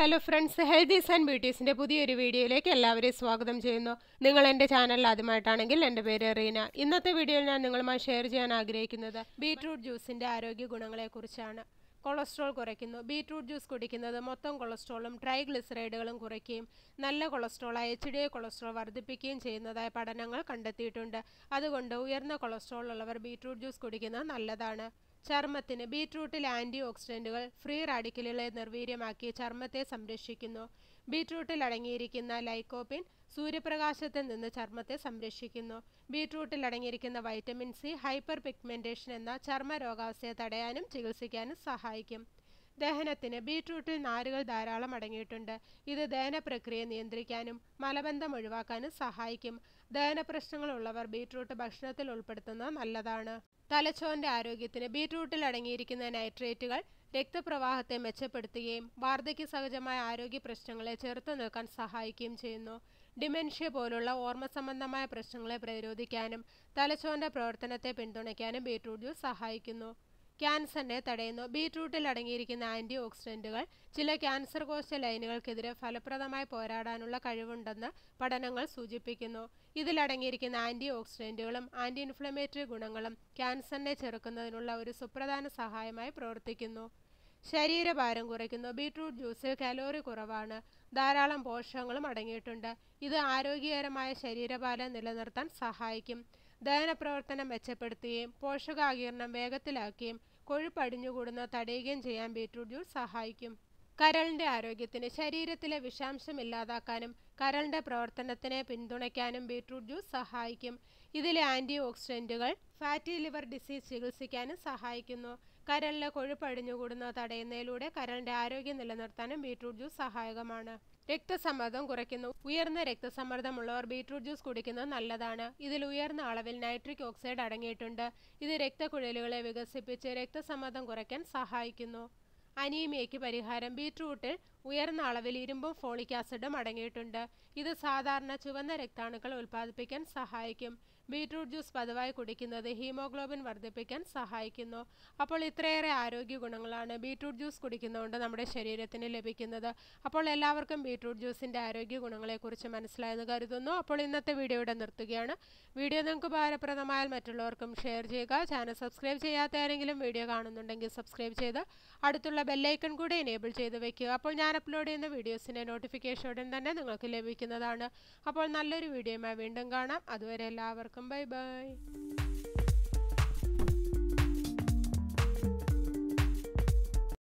hello friends healthies and ബ്യൂട്ടീസിൻ്റെ പുതിയൊരു വീഡിയോയിലേക്ക് എല്ലാവരെയും സ്വാഗതം ചെയ്യുന്നു നിങ്ങൾ എൻ്റെ ചാനൽ ആദ്യമായിട്ടാണെങ്കിൽ എൻ്റെ പേര് റീന ഇന്നത്തെ വീഡിയോയിൽ ഞാൻ നിങ്ങളുമായി ഷെയർ ചെയ്യാൻ ആഗ്രഹിക്കുന്നത് ബീട്രൂട്ട് ജ്യൂസിൻ്റെ ആരോഗ്യ ഗുണങ്ങളെക്കുറിച്ചാണ് കൊളസ്ട്രോൾ കുറയ്ക്കുന്നു ബീട്രൂട്ട് ജ്യൂസ് കുടിക്കുന്നത് മൊത്തം കൊളസ്ട്രോളും ട്രൈഗ്ലിസറൈഡുകളും കുറയ്ക്കുകയും നല്ല കൊളസ്ട്രോളായ എച്ച് ഡി കൊളസ്ട്രോൾ വർദ്ധിപ്പിക്കുകയും ചെയ്യുന്നതായ പഠനങ്ങൾ കണ്ടെത്തിയിട്ടുണ്ട് അതുകൊണ്ട് ഉയർന്ന കൊളസ്ട്രോൾ ഉള്ളവർ ബീട്രൂട്ട് ജ്യൂസ് കുടിക്കുന്നത് നല്ലതാണ് ചർമ്മത്തിന് ബീട്രൂട്ടിൽ ആൻറ്റി ഓക്സിഡൻറ്റുകൾ ഫ്രീ റാഡിക്കലുകളെ നിർവീര്യമാക്കി ചർമ്മത്തെ സംരക്ഷിക്കുന്നു ബീട്രൂട്ടിൽ അടങ്ങിയിരിക്കുന്ന ലൈക്കോപ്പിൻ സൂര്യപ്രകാശത്തിൽ നിന്ന് ചർമ്മത്തെ സംരക്ഷിക്കുന്നു ബീട്രൂട്ടിൽ അടങ്ങിയിരിക്കുന്ന വൈറ്റമിൻ സി ഹൈപ്പർ പിഗ്മെൻറ്റേഷൻ എന്ന ചർമ്മ രോഗാവസ്ഥയെ തടയാനും ചികിത്സിക്കാനും സഹായിക്കും ദഹനത്തിന് ബീട്രൂട്ടിൽ നാരുകൾ ധാരാളം അടങ്ങിയിട്ടുണ്ട് ഇത് ദഹന പ്രക്രിയ നിയന്ത്രിക്കാനും മലബന്ധം ഒഴിവാക്കാനും സഹായിക്കും ദഹന പ്രശ്നങ്ങളുള്ളവർ ബീട്രൂട്ട് ഭക്ഷണത്തിൽ ഉൾപ്പെടുത്തുന്നത് നല്ലതാണ് തലച്ചോറിന്റെ ആരോഗ്യത്തിന് ബീട്രൂട്ടിൽ അടങ്ങിയിരിക്കുന്ന നൈട്രേറ്റുകൾ രക്തപ്രവാഹത്തെ മെച്ചപ്പെടുത്തുകയും വാർദ്ധക്യ സഹജമായ ആരോഗ്യ പ്രശ്നങ്ങളെ ചെറുത്തു നിൽക്കാൻ സഹായിക്കുകയും ചെയ്യുന്നു ഡിമെൻഷ്യ പോലുള്ള ഓർമ്മ സംബന്ധമായ പ്രശ്നങ്ങളെ പ്രതിരോധിക്കാനും തലച്ചോറിന്റെ പ്രവർത്തനത്തെ പിന്തുണയ്ക്കാനും ബീട്രൂട്ട് ജ്യൂസ് സഹായിക്കുന്നു ക്യാൻസറിനെ തടയുന്നു ബീട്രൂട്ടിൽ അടങ്ങിയിരിക്കുന്ന ആൻറ്റി ഓക്സിഡൻറ്റുകൾ ചില ക്യാൻസർ കോശ ലൈനുകൾക്കെതിരെ ഫലപ്രദമായി പോരാടാനുള്ള കഴിവുണ്ടെന്ന് പഠനങ്ങൾ സൂചിപ്പിക്കുന്നു ഇതിലടങ്ങിയിരിക്കുന്ന ആൻറ്റി ഓക്സിഡൻറ്റുകളും ആൻറ്റി ഇൻഫ്ലമേറ്ററി ഗുണങ്ങളും ക്യാൻസറിനെ ചെറുക്കുന്നതിനുള്ള ഒരു സുപ്രധാന സഹായമായി പ്രവർത്തിക്കുന്നു ശരീരഭാരം കുറയ്ക്കുന്നു ബീട്രൂട്ട് ജ്യൂസിൽ കലോറി കുറവാണ് ധാരാളം പോഷകങ്ങളും അടങ്ങിയിട്ടുണ്ട് ഇത് ആരോഗ്യകരമായ ശരീരഭാരം നിലനിർത്താൻ സഹായിക്കും ദഹന പ്രവർത്തനം മെച്ചപ്പെടുത്തുകയും പോഷകാകീർണം വേഗത്തിലാക്കുകയും കൊഴുപ്പ് അടിഞ്ഞുകൂടുന്ന തടയുകയും ചെയ്യാൻ ബീട്രൂട്ട് ജ്യൂസ് സഹായിക്കും കരളിന്റെ ആരോഗ്യത്തിന് ശരീരത്തിലെ വിഷാംശം ഇല്ലാതാക്കാനും കരളിന്റെ പ്രവർത്തനത്തിനെ പിന്തുണയ്ക്കാനും ബീട്രൂട്ട് ജ്യൂസ് സഹായിക്കും ഇതിലെ ആന്റി ഓക്സിഡന്റുകൾ ഫാറ്റി ലിവർ ഡിസീസ് ചികിത്സിക്കാനും സഹായിക്കുന്നു കരളിലെ കൊഴുപ്പ് അടിഞ്ഞുകൂടുന്ന തടയുന്നതിലൂടെ കരളിന്റെ ആരോഗ്യം നിലനിർത്താനും ബീട്രൂട്ട് ജ്യൂസ് സഹായകമാണ് രക്തസമ്മർദ്ദം കുറയ്ക്കുന്നു ഉയർന്ന രക്തസമ്മർദ്ദമുള്ളവർ ബീട്രൂട്ട് ജ്യൂസ് കുടിക്കുന്നത് നല്ലതാണ് ഇതിൽ ഉയർന്ന അളവിൽ നൈട്രിക് ഓക്സൈഡ് അടങ്ങിയിട്ടുണ്ട് ഇത് രക്തക്കുഴലുകളെ വികസിപ്പിച്ച് രക്തസമ്മർദ്ദം കുറയ്ക്കാൻ സഹായിക്കുന്നു അനീമിയയ്ക്ക് പരിഹാരം ബീട്രൂട്ടിൽ ഉയർന്ന അളവിൽ ഇരുമ്പും ഫോളിക് ആസിഡും അടങ്ങിയിട്ടുണ്ട് ഇത് സാധാരണ ചുവന്ന രക്താണുക്കൾ ഉൽപ്പാദിപ്പിക്കാൻ സഹായിക്കും ബീട്രൂട്ട് ജ്യൂസ് പതിവായി കുടിക്കുന്നത് ഹീമോഗ്ലോബിൻ വർദ്ധിപ്പിക്കാൻ സഹായിക്കുന്നു അപ്പോൾ ഇത്രയേറെ ആരോഗ്യ ഗുണങ്ങളാണ് ബീട്രൂട്ട് ജ്യൂസ് കുടിക്കുന്നതുകൊണ്ട് നമ്മുടെ ശരീരത്തിന് ലഭിക്കുന്നത് അപ്പോൾ എല്ലാവർക്കും ബീട്രൂട്ട് ജ്യൂസിൻ്റെ ആരോഗ്യ ഗുണങ്ങളെക്കുറിച്ച് മനസ്സിലായെന്ന് കരുതുന്നു അപ്പോൾ ഇന്നത്തെ വീഡിയോ ഇവിടെ നിർത്തുകയാണ് വീഡിയോ നിങ്ങൾക്ക് ഉപകാരപ്രദമായാൽ മറ്റുള്ളവർക്കും ഷെയർ ചെയ്യുക ചാനൽ സബ്സ്ക്രൈബ് ചെയ്യാത്ത ആരെങ്കിലും വീഡിയോ കാണുന്നുണ്ടെങ്കിൽ സബ്സ്ക്രൈബ് ചെയ്ത് അടുത്തുള്ള ബെല്ലൈക്കൺ കൂടി എനേബിൾ ചെയ്ത് വെക്കുക അപ്പോൾ ഞാൻ അപ്ലോഡ് ചെയ്യുന്ന വീഡിയോസിൻ്റെ നോട്ടിഫിക്കേഷൻ ഉടൻ തന്നെ നിങ്ങൾക്ക് ലഭിക്കുന്നതാണ് അപ്പോൾ നല്ലൊരു വീഡിയോയുമായി വീണ്ടും കാണാം അതുവരെ എല്ലാവർക്കും ബൈ ബൈ